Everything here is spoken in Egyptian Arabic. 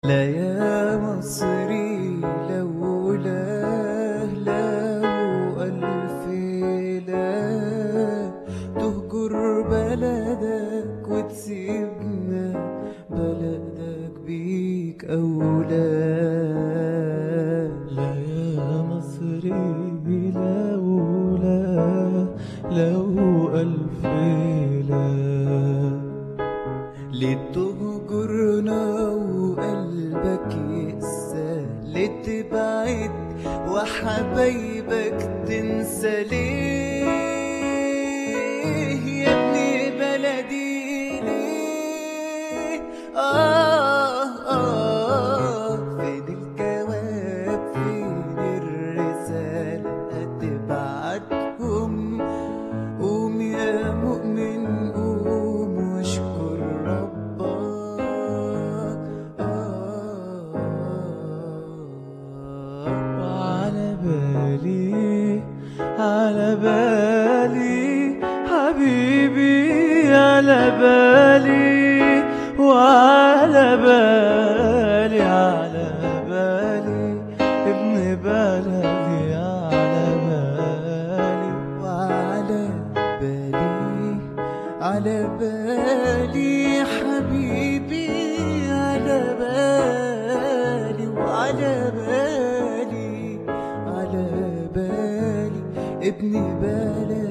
لا يا مصري لولا لو ألف لا تهجر بلدك وتسيبنا بلدك بيك أولى لا يا مصري لولا لو ألف لا لتهجرنا وقلبك يقسى لتبعد وحبايبك تنسى ليه يا ابن بلدي ليه آه آه فين الجواب فين الرسالة هتبعتهم قوم يا مؤمن قوم واشكر ربك آه وعلى بالي على بالي حبيبي على بالي وعلى بالي على بالي ابن بلدي على بالي وعلى بالي على بالي حبيبي على بالي وعلى بالي على بالي ابن بلدي